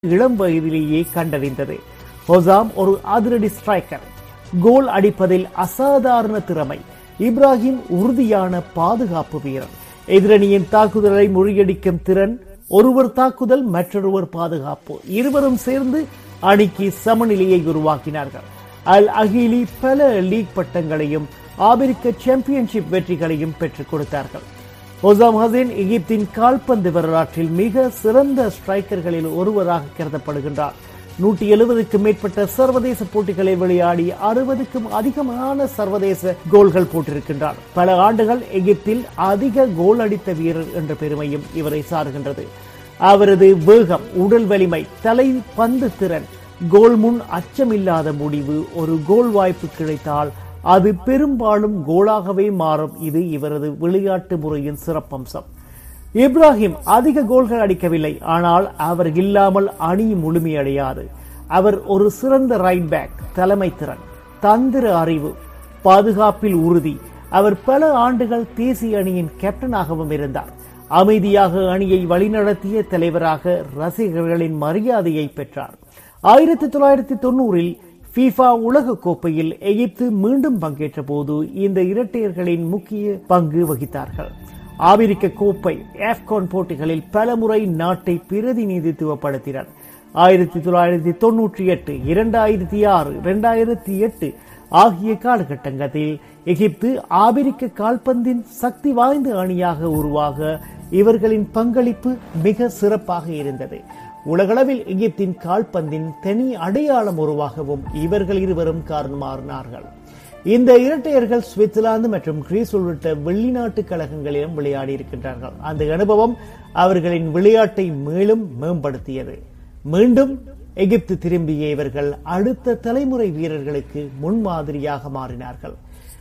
இளம் வயதிலேயே கண்டறிந்தது ஹொசாம் ஒரு அதிரடி ஸ்ட்ரைக்கர் கோல் அடிப்பதில் அசாதாரண திறமை இப்ராஹிம் உறுதியான பாதுகாப்பு வீரர் எதிரணியின் தாக்குதலை முறியடிக்கும் திறன் ஒருவர் தாக்குதல் மற்றொருவர் பாதுகாப்பு இருவரும் சேர்ந்து அணிக்கு சமநிலையை உருவாக்கினார்கள் அல் அகிலி பல லீக் பட்டங்களையும் ஆபிரிக்க சாம்பியன்ஷிப் வெற்றிகளையும் பெற்றுக் கொடுத்தார்கள் ஒசாம் ஹசீன் எகிப்தின் கால்பந்து வரலாற்றில் மிக சிறந்த ஸ்ட்ரைக்கர்களில் ஒருவராக கருதப்படுகின்றார் நூற்றி எழுபதுக்கும் மேற்பட்ட சர்வதேச போட்டிகளை விளையாடி அறுபதுக்கும் அதிகமான சர்வதேச கோல்கள் போட்டிருக்கின்றார் பல ஆண்டுகள் எகிப்தில் அதிக கோல் அடித்த வீரர் என்ற பெருமையும் இவரை சாருகின்றது அவரது வேகம் உடல் வலிமை தலை பந்து திறன் கோல் முன் அச்சமில்லாத முடிவு ஒரு கோல் வாய்ப்பு கிடைத்தால் அது பெரும்பாலும் கோலாகவே மாறும் இது இவரது விளையாட்டு முறையின் சிறப்பம்சம் இப்ராஹிம் அதிக கோல்கள் அடிக்கவில்லை ஆனால் அவர் இல்லாமல் அணி முழுமையடையாது அவர் ஒரு சிறந்த ரைட் பேக் தலைமை திறன் தந்திர அறிவு பாதுகாப்பில் உறுதி அவர் பல ஆண்டுகள் தேசிய அணியின் கேப்டனாகவும் இருந்தார் அமைதியாக அணியை வழிநடத்திய தலைவராக ரசிகர்களின் மரியாதையை பெற்றார் ஆயிரத்தி தொள்ளாயிரத்தி தொண்ணூறில் ஃபீஃபா உலக கோப்பையில் எகிப்து மீண்டும் பங்கேற்ற போது இந்த இரட்டையர்களின் முக்கிய பங்கு வகித்தார்கள் ஆபிரிக்க கோப்பை ஆப்கான் போட்டிகளில் பலமுறை நாட்டை பிரதிநிதித்துவப்படுத்தினர் ஆயிரத்தி தொள்ளாயிரத்தி தொன்னூற்றி எட்டு இரண்டாயிரத்தி ஆறு இரண்டாயிரத்தி எட்டு ஆகிய காலகட்டங்களில் எகிப்து ஆபிரிக்க கால்பந்தின் சக்தி வாய்ந்த அணியாக உருவாக இவர்களின் பங்களிப்பு மிக சிறப்பாக இருந்தது உலகளவில் எகிப்தின் கால்பந்தின் தனி அடையாளம் உருவாகவும் இவர்கள் இருவரும் காரணமானார்கள் இந்த இரட்டையர்கள் சுவிட்சர்லாந்து மற்றும் கிரீஸ் உள்ளிட்ட வெளிநாட்டு கழகங்களிலும் விளையாடி இருக்கின்றார்கள் அந்த அனுபவம் அவர்களின் விளையாட்டை மேலும் மேம்படுத்தியது மீண்டும் எகிப்து திரும்பிய இவர்கள் அடுத்த தலைமுறை வீரர்களுக்கு முன்மாதிரியாக மாறினார்கள்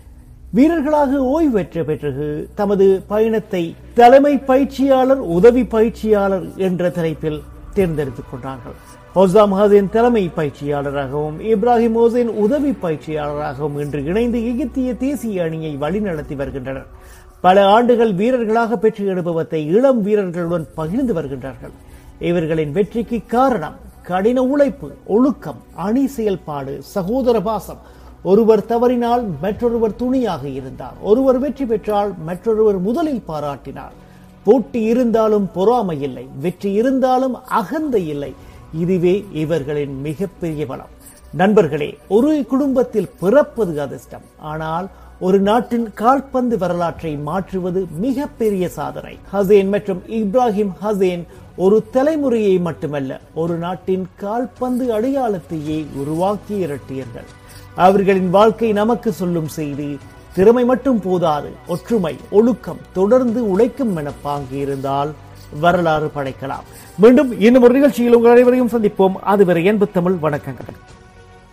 வீரர்களாக ஓய்வு பெற்ற பிறகு தமது பயணத்தை தலைமை பயிற்சியாளர் உதவி பயிற்சியாளர் என்ற தலைப்பில் தேர்ந்தெடுத்துக் கொண்டார்கள் ஹொசாம் ஹசேன் தலைமை பயிற்சியாளராகவும் இப்ராஹிம் ஹோசேன் உதவி பயிற்சியாளராகவும் இன்று இணைந்து எகிப்திய தேசிய அணியை வழிநடத்தி வருகின்றனர் பல ஆண்டுகள் வீரர்களாக பெற்ற அனுபவத்தை இளம் வீரர்களுடன் பகிர்ந்து வருகின்றார்கள் இவர்களின் வெற்றிக்கு காரணம் கடின உழைப்பு ஒழுக்கம் அணி செயல்பாடு சகோதர பாசம் ஒருவர் தவறினால் மற்றொருவர் துணியாக இருந்தார் ஒருவர் வெற்றி பெற்றால் மற்றொருவர் முதலில் பாராட்டினார் போட்டி இருந்தாலும் பொறாமை இல்லை வெற்றி இருந்தாலும் அகந்தை இல்லை இதுவே இவர்களின் மிகப்பெரிய பலம் நண்பர்களே ஒரு குடும்பத்தில் பிறப்பது அதிர்ஷ்டம் ஆனால் ஒரு நாட்டின் கால்பந்து வரலாற்றை மாற்றுவது மிகப்பெரிய சாதனை ஹசேன் மற்றும் இப்ராஹிம் ஹசேன் ஒரு தலைமுறையை மட்டுமல்ல ஒரு நாட்டின் கால்பந்து அடையாளத்தையே உருவாக்கிய இரட்டியர்கள் அவர்களின் வாழ்க்கை நமக்கு சொல்லும் செய்தி திறமை மட்டும் போதாது ஒற்றுமை ஒழுக்கம் தொடர்ந்து உழைக்கும் மனப்பாங்கு இருந்தால் வரலாறு படைக்கலாம் மீண்டும் இன்னும் ஒரு நிகழ்ச்சியில் உங்கள் அனைவரையும் சந்திப்போம் அதுவரை என்பது தமிழ் வணக்கங்கள்